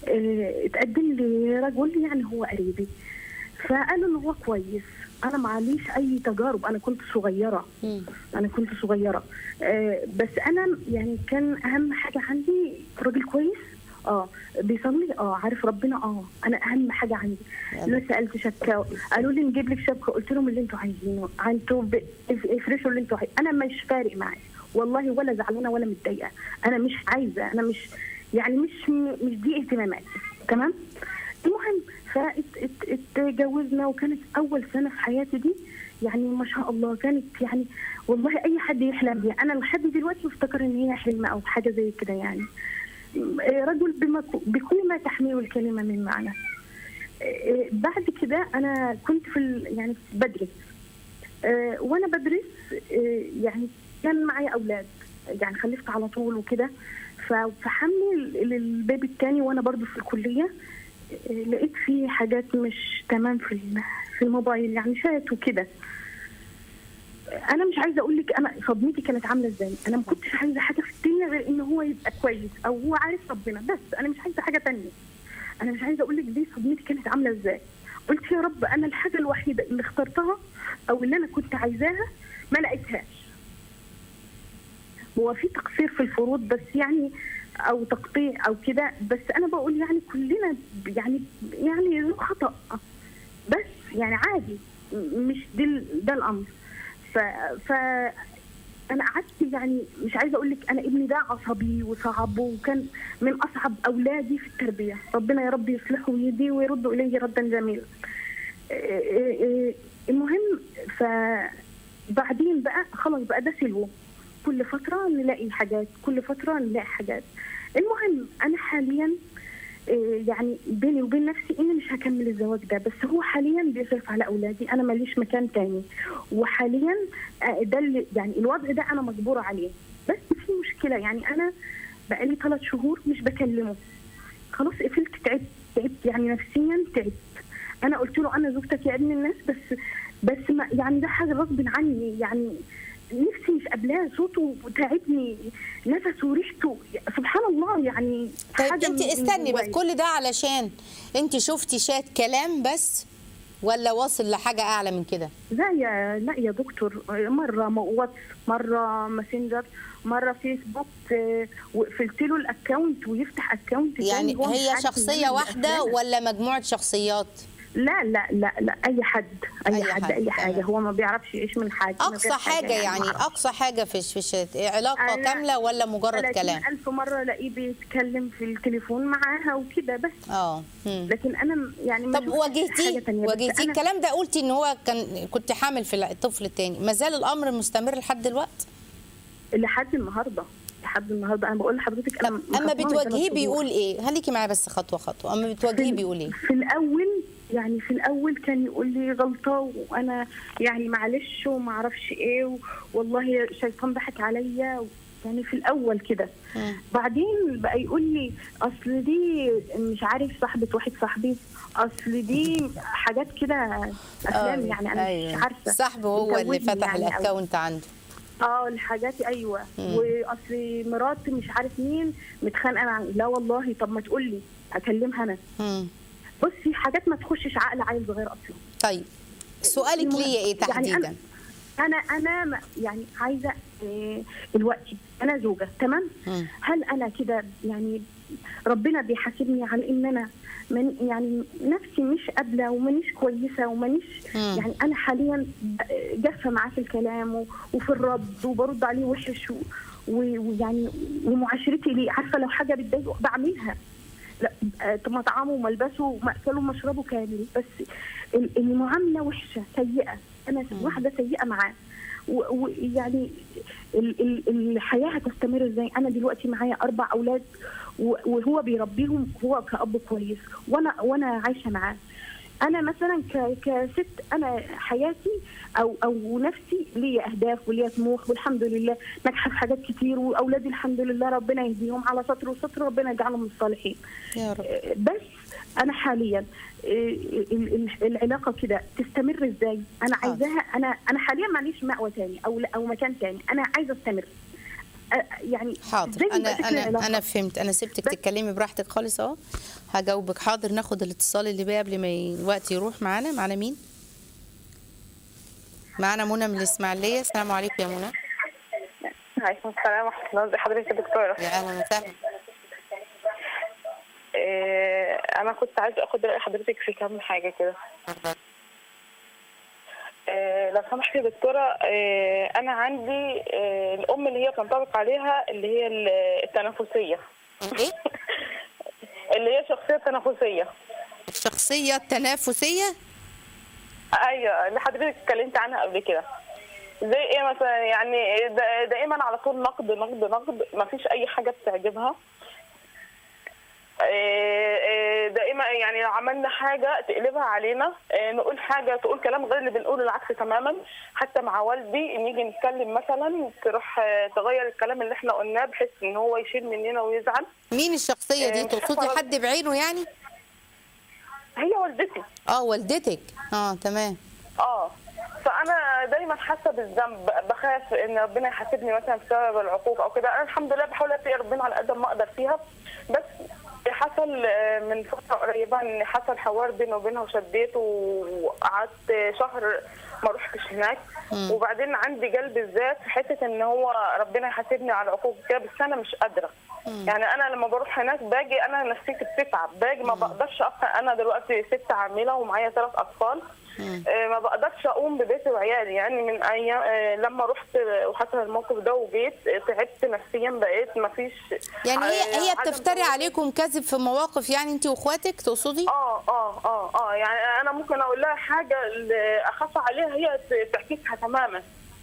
آه، اتقدم لي رجل يعني هو قريبي فقالوا ان هو كويس انا معليش اي تجارب انا كنت صغيره
مم.
انا كنت صغيره آه بس انا يعني كان اهم حاجه عندي راجل كويس اه بيصلي اه عارف ربنا اه انا اهم حاجه عندي
يلا.
لو سالت شبكه قالوا لي نجيب لك شبكه قلت لهم اللي انتوا عايزينه انتوا ب- اف- افرشوا اللي انتوا عايزينه انا مش فارق معايا والله ولا زعلانه ولا متضايقه انا مش عايزه انا مش يعني مش مش دي اهتماماتي تمام المهم فاتجوزنا وكانت اول سنه في حياتي دي يعني ما شاء الله كانت يعني والله اي حد يحلم بيها انا لحد دلوقتي بفتكر ان هي حلم او حاجه زي كده يعني رجل بما بكل ما تحمله الكلمه من معنى آه، بعد كده انا كنت في ال- يعني بدرس آه، وانا بدرس آه، يعني كان معايا اولاد يعني خلفت على طول وكده ف- فحملي ال- البيبي الثاني وانا برضو في الكليه آه، لقيت فيه حاجات مش تمام في ال- في الموبايل يعني شات وكده انا مش عايزه اقول لك انا صدمتي كانت عامله ازاي انا ما كنتش عايزه حاجه في الدنيا غير ان هو يبقى كويس او هو عارف ربنا بس انا مش عايزه حاجه تانية انا مش عايزه اقول لك دي صدمتي كانت عامله ازاي قلت يا رب انا الحاجه الوحيده اللي اخترتها او اللي انا كنت عايزاها ما لقيتهاش هو في تقصير في الفروض بس يعني او تقطيع او كده بس انا بقول يعني كلنا يعني يعني ذو خطا بس يعني عادي م- مش ده ال- ده الامر ف ف انا قعدت يعني مش عايزه اقول لك انا ابني ده عصبي وصعب وكان من اصعب اولادي في التربيه ربنا يا رب يصلحه ويهديه ويرد اليه ردا جميلا إيه إيه إيه المهم فبعدين بقى خلاص بقى ده سلوه كل فتره نلاقي حاجات كل فتره نلاقي حاجات المهم انا حاليا إيه يعني بيني وبين نفسي اني مش هكمل الزواج ده بس هو حاليا بيصرف على اولادي انا ماليش مكان تاني وحاليا آه، ده اللي يعني الوضع ده انا مجبوره عليه بس في مشكله يعني انا بقالي ثلاث شهور مش بكلمه خلاص قفلت تعبت تعبت يعني نفسيا تعبت انا قلت له انا زوجتك يا ابن الناس بس بس ما يعني ده حاجه غصب عني يعني نفسي مش قابلاه صوته تعبني نفسه وريحته سبحان الله يعني
طيب
حاجة
انت
من- من
استني بس
جوايا.
كل ده علشان انت شفتي شات كلام بس ولا واصل لحاجه اعلى من كده
لا يا لا يا دكتور مره م- واتس مره ماسنجر مره فيسبوك آه، وقفلت له الاكونت ويفتح اكونت
يعني هي شخصيه واحده ولا مجموعه شخصيات
لا لا لا لا اي حد اي,
أي
حد,
حد،
اي حاجه
تمام.
هو ما بيعرفش يعيش من حاجه من
اقصى
غير
حاجه يعني
ما أعرفش.
اقصى حاجه في في الشات علاقه
أنا
كامله ولا مجرد
30
كلام
ألف مرة ألاقيه بيتكلم في التليفون معاها وكده بس
اه مم.
لكن أنا م- يعني ما
طب
شفتش
واجهتيه
حاجة تانية، بس
واجهتيه
أنا
الكلام ده قلتي ان هو كان كنت حامل في الطفل الثاني ما زال الامر مستمر لحد دلوقتي
لحد النهاردة لحد النهاردة أنا بقول لحضرتك أنا
اما
مخطوبة
بتواجهيه
ثلاث شهور.
بيقول ايه خليكي معايا بس خطوه خطوه اما بتواجهيه
في-
بيقول ايه
في الاول يعني في الاول كان يقول لي غلطه وانا يعني معلش وما اعرفش ايه و- والله الشيطان ضحك عليا و- يعني في الاول كده
مم.
بعدين بقى يقول لي اصل دي مش عارف صاحبه واحد صاحبي اصل دي حاجات كده افلام
آه،
يعني انا
أيوة.
مش عارفه
صاحبه هو اللي
بيزودني
فتح
يعني أوي.
الاكونت عنده
اه الحاجات ايوه
مم.
واصل مرات مش عارف مين متخانقه مع لا والله طب ما تقول لي اكلمها انا
مم.
بصي حاجات ما تخشش عقل عيل صغير اصلا
طيب سؤالك
المهم-
ليا ايه
يعني
تحديدا
انا انا ما- يعني عايزه إيه، دلوقتي انا زوجه تمام
مم.
هل انا كده يعني ربنا بيحاسبني على ان انا من يعني نفسي مش قابله ومانيش كويسه ومانيش
مم.
يعني انا حاليا ب- جافه معاه في الكلام و- وفي الرد وبرد عليه وحش و- و- ويعني ومعاشرتي ليه عارفه لو حاجه بتضايقه بعملها لا آه، مطعمه وملبسه ومأكله ومشربه كامل بس ال- المعامله وحشه سيئه انا واحده سيئه معاه و- ويعني ال- ال- الحياه هتستمر ازاي انا دلوقتي معايا اربع اولاد و- وهو بيربيهم هو كأب كويس وانا وانا عايشه معاه انا مثلا ك- كست انا حياتي او او نفسي ليا اهداف وليا طموح والحمد لله ناجحه في حاجات كتير واولادي الحمد لله ربنا يهديهم على سطر وسطر ربنا يجعلهم من الصالحين
يا رب
بس انا حاليا ال- ال- العلاقه كده تستمر ازاي انا
حاضر.
عايزاها انا انا حاليا معليش مأوى تاني او او مكان تاني انا عايزه استمر أ- يعني
حاضر
إزاي يبقى
انا
شكل
انا
العلاقة؟
انا فهمت انا سبتك
بس-
تتكلمي براحتك خالص اهو هجاوبك حاضر ناخد الاتصال اللي بقى قبل ما ي- الوقت يروح معانا معانا مين معانا منى من الاسماعيليه السلام عليكم يا منى
عليكم السلام ورحمة الله ازي حضرتك يا دكتورة
يا اهلا وسهلا
إيه أنا كنت عايزة أخد رأي حضرتك في كام حاجة كده إيه لو سمحتي يا دكتورة إيه أنا عندي إيه الأم اللي هي بتنطبق عليها اللي هي ال- التنافسية
ايه
اللي هي شخصية تنافسية
الشخصيه التنافسيه
أيوة اللي حضرتك اتكلمت عنها قبل كده زي ايه مثلا يعني دا- دائما على طول نقد نقد نقد ما فيش اي حاجه بتعجبها إيه إيه دائما يعني لو عملنا حاجه تقلبها علينا إيه نقول حاجه تقول كلام غير اللي بنقوله العكس تماما حتى مع والدي نيجي نتكلم مثلا تروح آه، تغير الكلام اللي احنا قلناه بحيث ان هو يشيل مننا ويزعل
مين الشخصيه دي
إيه، مش
تقصدي
عارفة
حد بعينه يعني
هي والدتي
اه والدتك اه تمام
اه فانا دايما حاسه بالذنب بخاف ان ربنا يحاسبني مثلا بسبب العقوق او كده انا الحمد لله بحاول اتقي ربنا على قد ما اقدر فيها بس حصل آه، من فتره قريبه ان حصل حوار بيني وبينها وشديته وقعدت شهر ما رحتش هناك وبعدين عندي قلب الذات في حته ان هو ربنا يحاسبني على العقوق كده بس انا مش قادره يعني انا لما بروح هناك باجي انا نفسيتي بتتعب باجي ما بقدرش اصلا انا دلوقتي ست عامله ومعايا ثلاث اطفال آه، ما بقدرش اقوم ببيتي وعيالي يعني من ايام آه، لما رحت وحصل الموقف ده وجيت آه، تعبت نفسيا بقيت ما فيش
يعني هي هي بتفتري عليكم كذب في مواقف يعني انت واخواتك تقصدي
اه اه اه اه يعني انا ممكن اقول لها حاجه اللي اخاف عليها هي ت- تعكسها تماما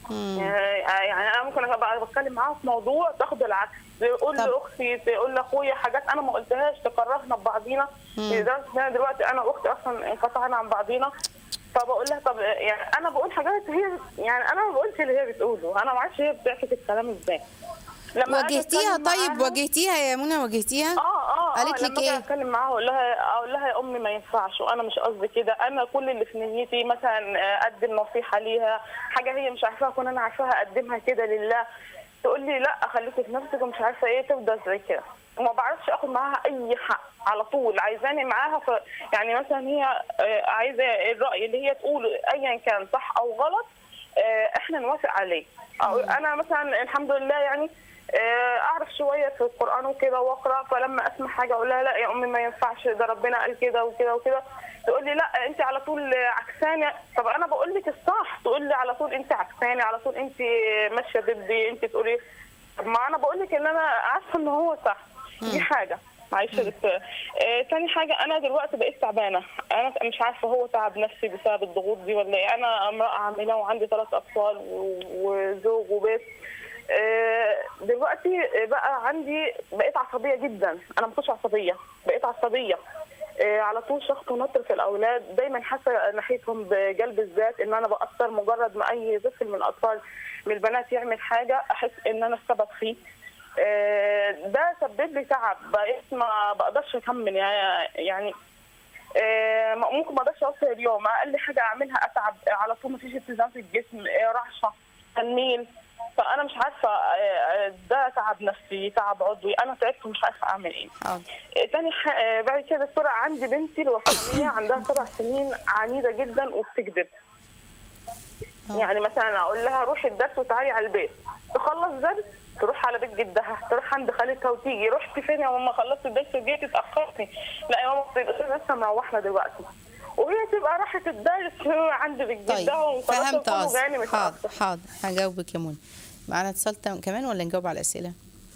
يعني انا ممكن ابقى بتكلم معاها في موضوع تاخد العكس تقول
طب.
لاختي تقول لاخويا حاجات انا ما قلتهاش تكرهنا ببعضينا لدرجه ان انا دلوقتي انا واختي اصلا انقطعنا عن بعضينا فبقول لها طب يعني انا بقول حاجات هي يعني انا ما بقولش اللي هي بتقوله انا ما اعرفش هي بتعكس الكلام ازاي لما أجي
واجهتيها
أتكلم
طيب
معاها-
واجهتيها يا منى واجهتيها
اه اه
قالت
اه
لك
لما اجي
ايه
اتكلم معاها اقول لها اقول لها يا امي ما ينفعش وانا مش قصدي كده انا كل اللي في نيتي مثلا آه، اقدم نصيحه ليها حاجه هي مش عارفاها اكون انا عارفاها اقدمها كده لله تقول لي لا خليكي في نفسك ومش عارفه ايه تفضل زي كده وما بعرفش اخد معاها اي حق على طول عايزاني معاها ف يعني مثلا هي آه، عايزه الراي اللي هي تقوله ايا كان صح او غلط آه، احنا نوافق عليه أو انا مثلا الحمد لله يعني آه، اعرف شويه في القران وكده واقرا فلما اسمع حاجه اقول لها لا يا امي ما ينفعش ده ربنا قال كده وكده وكده تقول لي لا انت على طول عكساني طب انا بقول لك الصح تقول لي على طول انت عكساني على طول انت ماشيه ضدي انت تقولي طب ما انا بقول لك ان انا عارفه ان هو صح دي حاجه معلش يا دكتور آه، تاني حاجة أنا دلوقتي بقيت تعبانة أنا مش عارفة هو تعب نفسي بسبب الضغوط دي ولا إيه أنا امرأة عاملة وعندي ثلاث أطفال و- وزوج وبيت آه، دلوقتي بقى عندي بقيت عصبية جدا أنا ما كنتش عصبية بقيت عصبية آه، على طول شخط ونطر في الأولاد دايما حاسة ناحيتهم بقلب الذات إن أنا بأثر مجرد ما أي طفل من الأطفال من البنات يعمل حاجة أحس إن أنا السبب فيه آه، ده سبب لي تعب بقيت ما بقدرش اكمل يعني يعني آه، ممكن ما اقدرش اوصل اليوم اقل حاجه اعملها اتعب على طول ما فيش اتزان في الجسم آه، رعشه تنميل فانا مش عارفه آه، آه، ده تعب نفسي تعب عضوي انا تعبت ومش عارفه اعمل ايه
حاضر
آه، تاني ح... آه، بعد كده دكتورة عندي بنتي الوحيدة عندها سبع سنين عنيدة جدا وبتكذب يعني مثلا اقول لها روحي الدرس وتعالي على البيت تخلص درس تروح على بيت جدها تروح عند خالتها وتيجي رحت فين يا ماما خلصت الدرس وجيت اتاخرتي لا يا ماما تبقى لسه مروحنا دلوقتي وهي تبقى راحت الدرس عند بيت
طيب
جدها وخلاص
فهمت
وكله
قصدك
جاني
حاضر
متأخر
حاضر هجاوبك يا منى معانا اتصال تم- كمان ولا نجاوب على الاسئله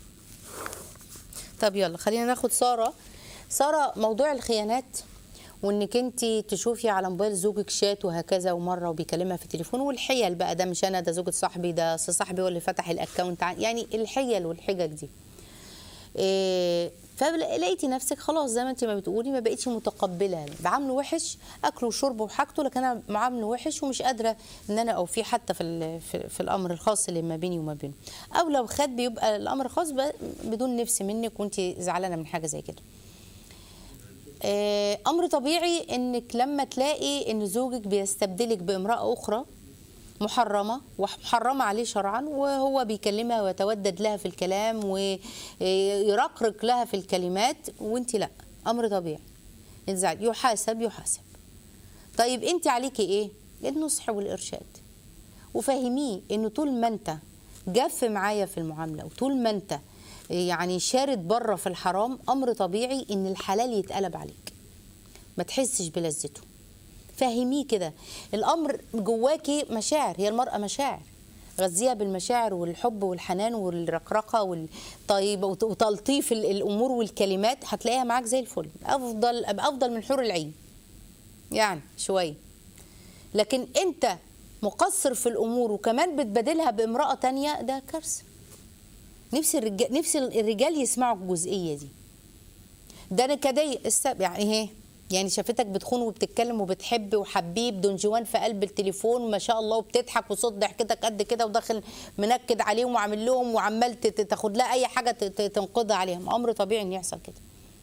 طب يلا خلينا ناخد ساره ساره موضوع الخيانات وانك انت تشوفي على موبايل زوجك شات وهكذا ومره وبيكلمها في التليفون والحيل بقى ده مش انا ده زوجة صاحبي ده أصل صاحبي هو اللي فتح الاكونت عن- يعني الحيل والحجج دي إيه، فلقيتي نفسك خلاص زي ما انت ما بتقولي ما بقيتش متقبله بعامله وحش اكله وشربه وحاجته لكن انا معامله وحش ومش قادره ان انا اوفيه حتى في ال- في, في الامر الخاص اللي ما بيني وما بينه او لو خد بيبقى الامر خاص ب- بدون نفس منك وانت زعلانه من حاجه زي كده آه، امر طبيعي انك لما تلاقي ان زوجك بيستبدلك بامراه اخرى محرمه ومحرمه عليه شرعا وهو بيكلمها ويتودد لها في الكلام ويرقرق لها في الكلمات وانت لا امر طبيعي انزعج يحاسب يحاسب طيب انت عليكي ايه النصح والارشاد وفهميه انه طول ما انت جاف معايا في المعامله وطول ما انت يعني شارد بره في الحرام امر طبيعي ان الحلال يتقلب عليك ما تحسش بلذته فهميه كده الامر جواكي مشاعر هي المراه مشاعر غذيها بالمشاعر والحب والحنان والرقرقه والطيب وتلطيف ال- الامور والكلمات هتلاقيها معاك زي الفل افضل افضل من حور العين يعني شويه لكن انت مقصر في الامور وكمان بتبادلها بامراه تانية ده كارثه نفسي الرجال نفسي الرجال يسمعوا الجزئيه دي ده انا كدي السب يعني ايه يعني شافتك بتخون وبتتكلم وبتحب وحبيب دون جوان في قلب التليفون ما شاء الله وبتضحك وصوت ضحكتك قد كده وداخل منكد عليهم وعامل لهم وعمال ت- ت- تاخد لها اي حاجه ت- ت- تنقضها عليهم امر طبيعي ان يحصل كده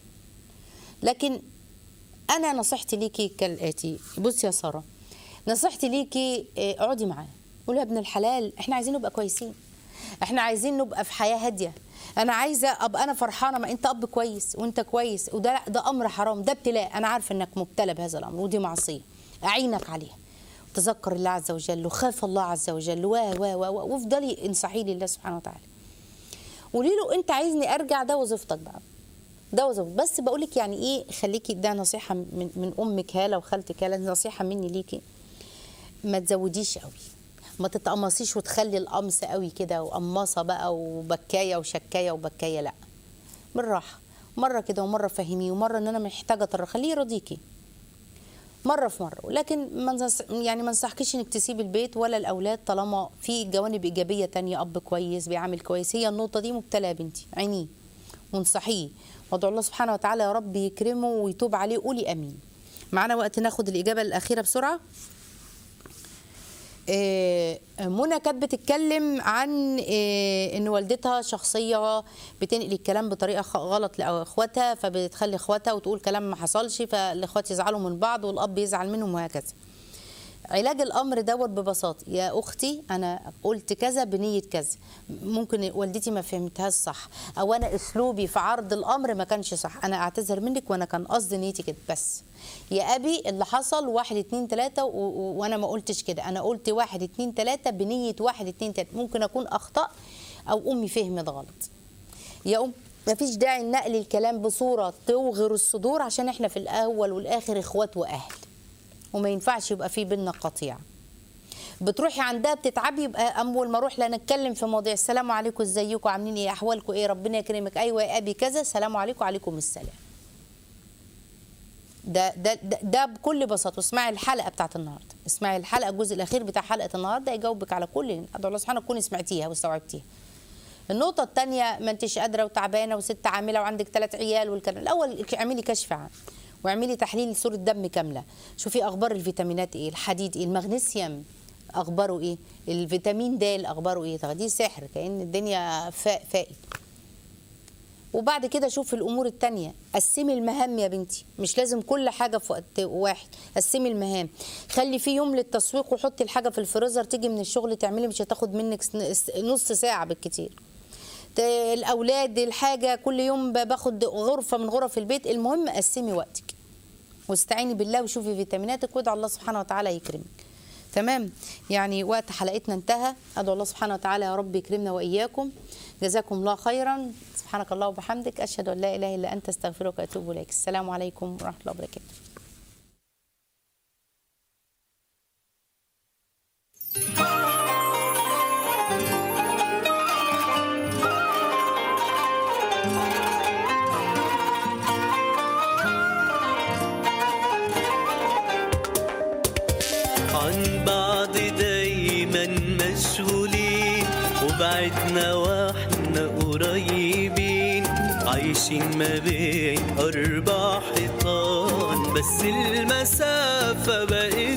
لكن انا نصيحتي ليكي كالاتي بصي يا ساره نصيحتي ليكي إيه، اقعدي معاه قولي يا ابن الحلال احنا عايزين نبقى كويسين احنا عايزين نبقى في حياه هاديه انا عايزه ابقى انا فرحانه ما انت اب كويس وانت كويس وده لا ده امر حرام ده ابتلاء انا عارفه انك مبتلى بهذا الامر ودي معصيه اعينك عليها تذكر الله عز وجل وخاف الله عز وجل و و و و- وافضلي انصحي لله سبحانه وتعالى قولي له انت عايزني ارجع ده وظيفتك بقى ده وظيفتك بس بقول لك يعني ايه خليكي ده نصيحه من, من امك هاله وخالتك هاله نصيحه مني ليكي ما تزوديش قوي ما تتقمصيش وتخلي القمص قوي كده وقماصه بقى وبكايه وشكايه وبكايه لا بالراحه مره كده ومره فهميه ومره ان انا محتاجه اضطر خليه يرضيكي مره في مره لكن ما نص- يعني ما انصحكيش انك تسيبي البيت ولا الاولاد طالما في جوانب ايجابيه تانية اب كويس بيعمل كويس هي النقطه دي مبتلى يا بنتي عينيه وانصحيه وادعو الله سبحانه وتعالى يا رب يكرمه ويتوب عليه قولي امين معانا وقت ناخد الاجابه الاخيره بسرعه آه، منى كانت بتتكلم عن آه، ان والدتها شخصيه بتنقل الكلام بطريقه خ- غلط لاخواتها فبتخلي اخواتها وتقول كلام ما حصلش فالاخوات يزعلوا من بعض والاب يزعل منهم وهكذا علاج الامر دوت ببساطه يا اختي انا قلت كذا بنيه كذا ممكن والدتي ما فهمتهاش صح او انا اسلوبي في عرض الامر ما كانش صح انا اعتذر منك وانا كان قصدي نيتي كده بس يا ابي اللي حصل واحد اتنين تلاته و... و... وانا ما قلتش كده انا قلت واحد اتنين تلاته بنيه واحد اتنين تلاته ممكن اكون اخطا او امي فهمت غلط يا ام مفيش داعي نقل الكلام بصوره توغر الصدور عشان احنا في الاول والاخر اخوات واهل وما ينفعش يبقى في بينا قطيعه بتروحي عندها بتتعبي يبقى اول ما اروح لا نتكلم في مواضيع السلام عليكم ازيكم عاملين ايه احوالكم ايه ربنا يكرمك ايوه يا ابي كذا سلام عليكم وعليكم السلام ده ده ده, ده بكل بساطه اسمعي الحلقه بتاعت النهارده اسمعي الحلقه الجزء الاخير بتاع حلقه النهارده يجاوبك على كل ادعو الله سبحانه تكوني سمعتيها واستوعبتيها النقطة الثانية ما انتش قادرة وتعبانة وست عاملة وعندك ثلاث عيال والكلام الأول اعملي كشف عام واعملي تحليل صورة دم كاملة شوفي أخبار الفيتامينات إيه الحديد إيه المغنيسيوم أخباره إيه الفيتامين د أخباره إيه تاخديه سحر كأن الدنيا فا- فائد وبعد كده شوف الامور التانية قسمي المهام يا بنتي مش لازم كل حاجه في وقت واحد قسمي المهام خلي في يوم للتسويق وحطي الحاجه في الفريزر تيجي من الشغل تعملي مش هتاخد منك سن- نص ساعه بالكتير ت- الاولاد الحاجه كل يوم ب- باخد غرفه من غرف البيت المهم قسمي وقتك واستعيني بالله وشوفي فيتاميناتك وادعي الله سبحانه وتعالى يكرمك تمام يعني وقت حلقتنا انتهى ادعو الله سبحانه وتعالى يا رب يكرمنا واياكم جزاكم الله خيرا سبحانك الله وبحمدك اشهد ان لا اله الا انت استغفرك واتوب اليك السلام عليكم ورحمه الله وبركاته
عن بعض دايما مشغولين وبعدنا واحنا قريبين عايشين ما بين أربع حيطان بس المسافة بقت